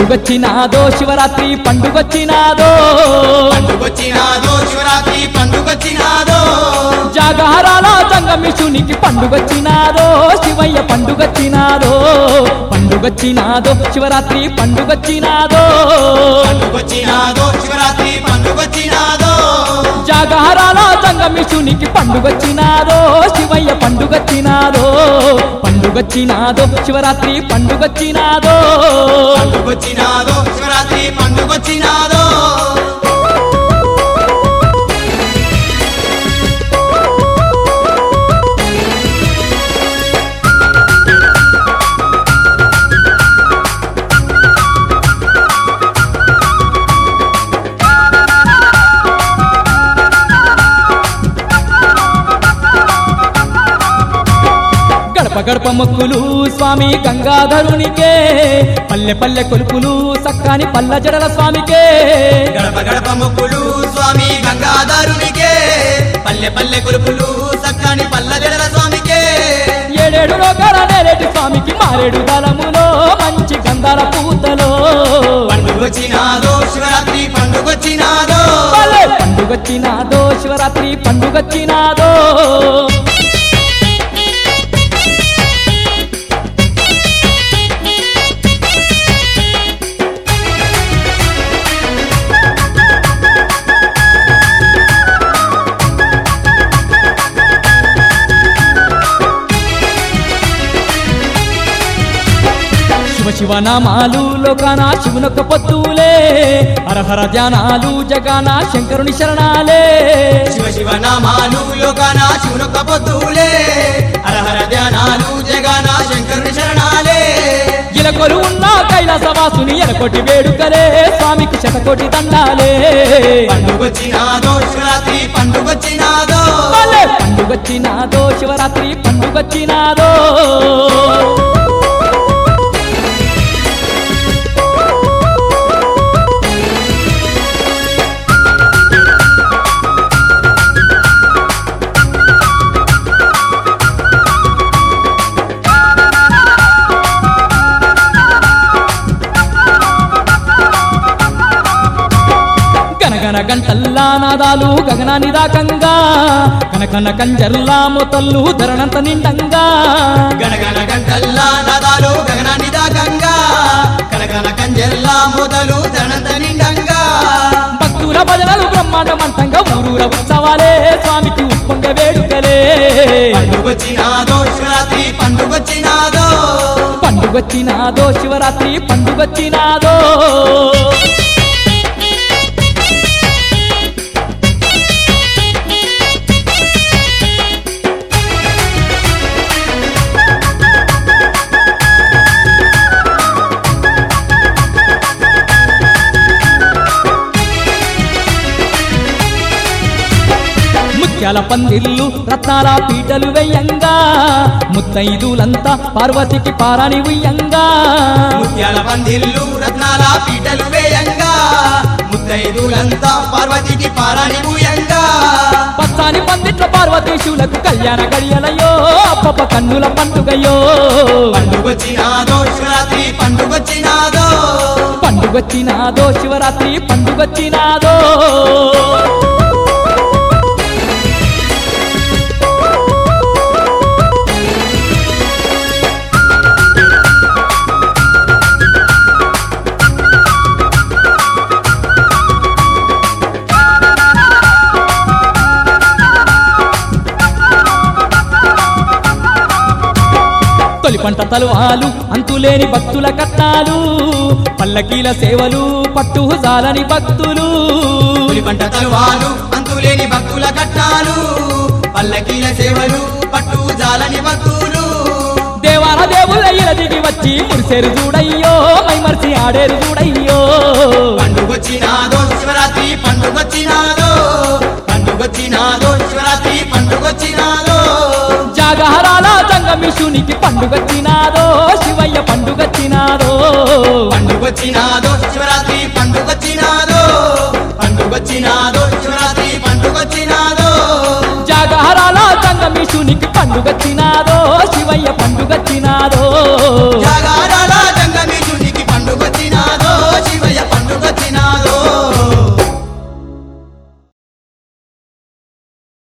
పండుగచ్చినాదో శివరాత్రి పండుగచ్చినాదో పండుగొచ్చినాదో శివరాత్రి పండుగొచ్చినాదో జాగారాల సంగమిషునికి పండుగచ్చినాదో శివయ్య పండుగచ్చినాదో పండుగచ్చినాదో శివరాత్రి పండుగచ్చినాదో పండుగొచ్చినాదో శివరాత్రి పండుగొచ్చినాదో జాగారాల సంగమిషునికి పండుగచ్చినాదో శివయ్య పండుగచ్చినాదో పండుగచ్చినాదో శివరాత్రి పండుగచ్చినాదో పండుగొచ్చినాదో శివరాత్రి పండుగొచ్చినాదో గడప గడప మొక్కులు స్వామి గంగాధరునికే పల్లె పల్లె కొలుపులు సక్కాని పల్ల జడల స్వామికే గడప గడప మొక్కులు స్వామి గంగాధరునికే పల్లె పల్లె కొలుపులు సక్కని పల్ల జడల స్వామికే ఏడేడు రోగాల నేరేటి స్వామికి మారేడు దళములో మంచి గంధాల పూతలో పండుగొచ్చినాదో శివరాత్రి పండుగొచ్చినాదో భలే పండుగచ్చినాదో శివరాత్రి పండుగచ్చినాదో శివ శివ నామాలు లోకాన శివునొక్క పొత్తులే హరహర ధ్యానాలు జగాన శంకరుని శరణాలే శివ శివ నామాలు లోకాన శివునొక్క పొద్దులే హరహర ధ్యానాలు జగాన శంకరుని శరణాలే ఇలకొలు ఉన్న కైలాసవాసుని ఎలకొటి వేడుకలే స్వామికి శతకోటి దండాలే పండుగొచ్చినాదో శివరాత్రి పండుగొచ్చినాదో భలే పండుగచ్చినాదో శివరాత్రి పండుగచ్చినాదో గనగన గంటల్లా నాదాలు గగనాని దాకంగా కనకన కంజర్లా మొతల్లు ధరణంత నిండంగా గణగణ గంటల్లా నదాలు గగనాన్ని దాకంగా కనగన కంజర్లా మొదలు ధనంత నిండంగా భక్తుల భజనలు బ్రహ్మాండమంతంగా ఊరూర ఉత్సవాలే స్వామికి ఉప్పొంగ వేడుకలే పండుగొచ్చినాదో శివరాత్రి పండుగొచ్చినాదో పండుగచ్చినాదో శివరాత్రి పండుగచ్చినాదో ముత్యాల పందిళ్ళు రత్నాల పీటలు వెయ్యంగా ముత్తైదులంతా పార్వతికి పారాని ఉయ్యంగా ముత్యాల పందిళ్ళు రత్నాల పీటలు వేయంగా ముత్తైదులంతా పార్వతికి పారాని పూయంగా పచ్చాని పందిట్ల పార్వతీశులకు కళ్యాణ గడియలయో అప్పప్ప కన్నుల పండుగయో పండుగొచ్చినాదో శివరాత్రి పండుగొచ్చినాదో పండుగచ్చినాదో శివరాత్రి పండుగచ్చినాదో తొలి పంట తలువాలు అంతులేని భక్తుల కట్నాలు పల్లకీల సేవలు పట్టు జాలని భక్తులు పులి పంట తలువాలు అంతులేని భక్తుల కట్టాలు పల్లకీల సేవలు పట్టు జాలని భక్తులు దేవాల దేవుల ఇల దిగి వచ్చి మురిసేరు చూడయ్యో మైమర్చి ఆడేరు చూడయ్యో పండుగొచ్చినాదో శివరాత్రి పండుగొచ్చినాదో పండుగొచ్చినాదో శివరాత్రి పండుగొచ్చినాదో జాగహరాల సంగమిషునికి పండుగచ్చినాదో శివయ్య పండుగచ్చినాదో పండుగొచ్చినాదో శివరాత్రి పండుగొచ్చినాదో పండుగొచ్చినాదో శివరాత్రి పండుగొచ్చినాదో జాగహరాల సంగమిషునికి పండుగచ్చినాదో శివయ్య పండుగచ్చినాదో